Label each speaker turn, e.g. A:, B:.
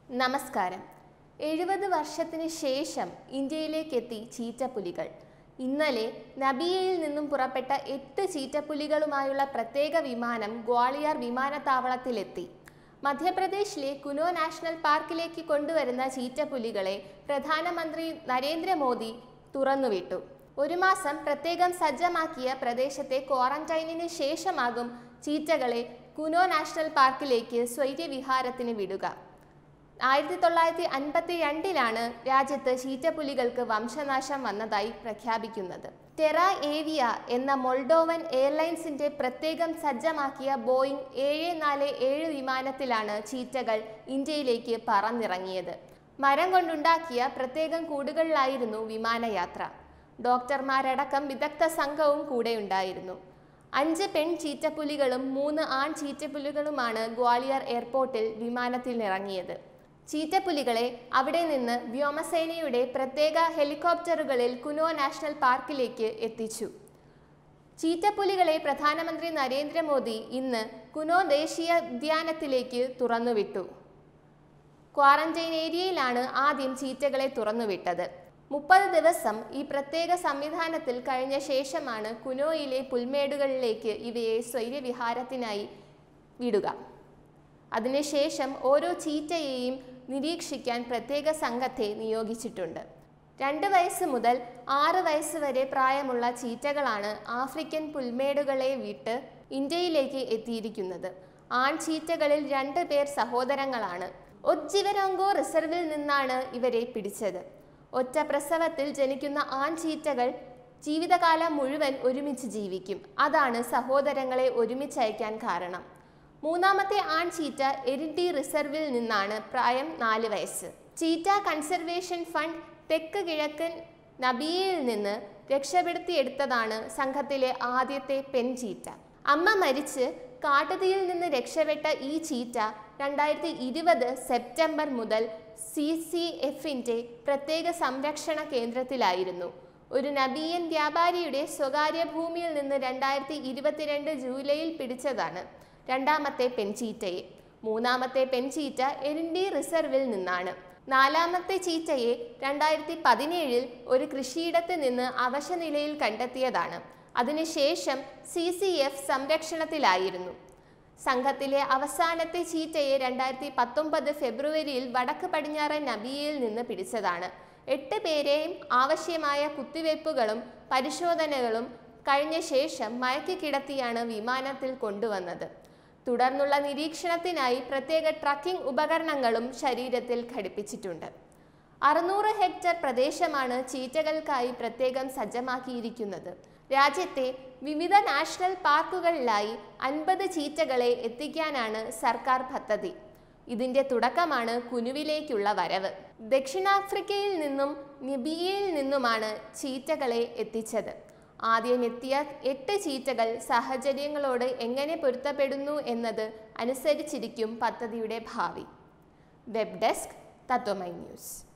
A: നമസ്കാരം എഴുപത് വർഷത്തിന് ശേഷം ഇന്ത്യയിലേക്കെത്തി ചീറ്റപ്പുലികൾ ഇന്നലെ നബിയയിൽ നിന്നും പുറപ്പെട്ട എട്ട് ചീറ്റപ്പുലികളുമായുള്ള പ്രത്യേക വിമാനം ഗ്വാളിയർ വിമാനത്താവളത്തിലെത്തി മധ്യപ്രദേശിലെ കുനോ നാഷണൽ പാർക്കിലേക്ക് കൊണ്ടുവരുന്ന ചീറ്റപ്പുലികളെ പ്രധാനമന്ത്രി നരേന്ദ്രമോദി തുറന്നുവിട്ടു ഒരു മാസം പ്രത്യേകം സജ്ജമാക്കിയ പ്രദേശത്തെ ക്വാറന്റൈനിന് ശേഷമാകും ചീറ്റകളെ കുനോ നാഷണൽ പാർക്കിലേക്ക് സ്വൈര്യവിഹാരത്തിന് വിടുക ആയിരത്തി തൊള്ളായിരത്തി അൻപത്തി രണ്ടിലാണ് രാജ്യത്ത് ചീറ്റപ്പുലികൾക്ക് വംശനാശം വന്നതായി പ്രഖ്യാപിക്കുന്നത് ടെറ ഏവിയ എന്ന മൊൾഡോവൻ എയർലൈൻസിന്റെ പ്രത്യേകം സജ്ജമാക്കിയ ബോയിങ് ഏഴ് നാല് ഏഴ് വിമാനത്തിലാണ് ചീറ്റകൾ ഇന്ത്യയിലേക്ക് പറന്നിറങ്ങിയത് മരം കൊണ്ടുണ്ടാക്കിയ പ്രത്യേകം കൂടുകളിലായിരുന്നു വിമാനയാത്ര ഡോക്ടർമാരടക്കം വിദഗ്ധ സംഘവും കൂടെയുണ്ടായിരുന്നു അഞ്ച് പെൺ ചീറ്റപ്പുലികളും മൂന്ന് ആൺ ചീറ്റപ്പുലികളുമാണ് ഗ്വാളിയർ എയർപോർട്ടിൽ വിമാനത്തിൽ ഇറങ്ങിയത് ചീറ്റപ്പുലികളെ അവിടെ നിന്ന് വ്യോമസേനയുടെ പ്രത്യേക ഹെലികോപ്റ്ററുകളിൽ കുനോ നാഷണൽ പാർക്കിലേക്ക് എത്തിച്ചു ചീറ്റപ്പുലികളെ പ്രധാനമന്ത്രി നരേന്ദ്രമോദി ഇന്ന് കുനോ ദേശീയ ഉദ്യാനത്തിലേക്ക് തുറന്നുവിട്ടു ക്വാറന്റൈൻ ഏരിയയിലാണ് ആദ്യം ചീറ്റകളെ തുറന്നുവിട്ടത് മുപ്പത് ദിവസം ഈ പ്രത്യേക സംവിധാനത്തിൽ കഴിഞ്ഞ ശേഷമാണ് കുനോയിലെ പുൽമേടുകളിലേക്ക് ഇവയെ സ്വൈര്യവിഹാരത്തിനായി വിടുക അതിനുശേഷം ഓരോ ചീറ്റയെയും നിരീക്ഷിക്കാൻ പ്രത്യേക സംഘത്തെ നിയോഗിച്ചിട്ടുണ്ട് രണ്ട് വയസ്സ് മുതൽ ആറ് വയസ്സ് വരെ പ്രായമുള്ള ചീറ്റകളാണ് ആഫ്രിക്കൻ പുൽമേടുകളെ വിട്ട് ഇന്ത്യയിലേക്ക് എത്തിയിരിക്കുന്നത് ആൺ ചീറ്റകളിൽ രണ്ട് പേർ സഹോദരങ്ങളാണ് ഒജ്ജിവരോങ്കോ റിസർവിൽ നിന്നാണ് ഇവരെ പിടിച്ചത് ഒറ്റ പ്രസവത്തിൽ ജനിക്കുന്ന ആൺ ചീറ്റകൾ ജീവിതകാലം മുഴുവൻ ഒരുമിച്ച് ജീവിക്കും അതാണ് സഹോദരങ്ങളെ ഒരുമിച്ചയക്കാൻ കാരണം മൂന്നാമത്തെ ആൺ ചീറ്റ എരിറ്റി റിസർവിൽ നിന്നാണ് പ്രായം നാല് വയസ്സ് ചീറ്റ കൺസർവേഷൻ ഫണ്ട് തെക്ക് കിഴക്കൻ നബിയയിൽ നിന്ന് രക്ഷപ്പെടുത്തിയെടുത്തതാണ് സംഘത്തിലെ ആദ്യത്തെ പെൺ ചീറ്റ അമ്മ മരിച്ച് കാട്ടുതീയിൽ നിന്ന് രക്ഷപ്പെട്ട ഈ ചീറ്റ രണ്ടായിരത്തി ഇരുപത് സെപ്റ്റംബർ മുതൽ സി സി എഫിൻ്റെ പ്രത്യേക സംരക്ഷണ കേന്ദ്രത്തിലായിരുന്നു ഒരു നബിയൻ വ്യാപാരിയുടെ സ്വകാര്യ ഭൂമിയിൽ നിന്ന് രണ്ടായിരത്തി ഇരുപത്തിരണ്ട് ജൂലൈയിൽ പിടിച്ചതാണ് രണ്ടാമത്തെ പെൺചീറ്റയെ മൂന്നാമത്തെ പെൺചീറ്റ എരിൻഡി റിസർവിൽ നിന്നാണ് നാലാമത്തെ ചീറ്റയെ രണ്ടായിരത്തി പതിനേഴിൽ ഒരു കൃഷിയിടത്ത് നിന്ന് അവശനിലയിൽ കണ്ടെത്തിയതാണ് അതിനുശേഷം സി സി എഫ് സംരക്ഷണത്തിലായിരുന്നു സംഘത്തിലെ അവസാനത്തെ ചീറ്റയെ രണ്ടായിരത്തി പത്തൊമ്പത് ഫെബ്രുവരിയിൽ വടക്ക് പടിഞ്ഞാറൻ നബിയയിൽ നിന്ന് പിടിച്ചതാണ് എട്ട് പേരെയും ആവശ്യമായ കുത്തിവയ്പ്പുകളും പരിശോധനകളും കഴിഞ്ഞ ശേഷം മയക്കി കിടത്തിയാണ് വിമാനത്തിൽ കൊണ്ടുവന്നത് തുടർന്നുള്ള നിരീക്ഷണത്തിനായി പ്രത്യേക ട്രക്കിംഗ് ഉപകരണങ്ങളും ശരീരത്തിൽ ഘടിപ്പിച്ചിട്ടുണ്ട് അറുന്നൂറ് ഹെക്ടർ പ്രദേശമാണ് ചീറ്റകൾക്കായി പ്രത്യേകം സജ്ജമാക്കിയിരിക്കുന്നത് രാജ്യത്തെ വിവിധ നാഷണൽ പാർക്കുകളിലായി അൻപത് ചീറ്റകളെ എത്തിക്കാനാണ് സർക്കാർ പദ്ധതി ഇതിന്റെ തുടക്കമാണ് കുനുവിലേക്കുള്ള വരവ് ദക്ഷിണാഫ്രിക്കയിൽ നിന്നും നിബിയയിൽ നിന്നുമാണ് ചീറ്റകളെ എത്തിച്ചത് ആദ്യം എത്തിയ എട്ട് ചീറ്റകൾ സാഹചര്യങ്ങളോട് എങ്ങനെ പൊരുത്തപ്പെടുന്നു എന്നത് അനുസരിച്ചിരിക്കും പദ്ധതിയുടെ ഭാവി വെബ് ഡെസ്ക് തത്വമൈ ന്യൂസ്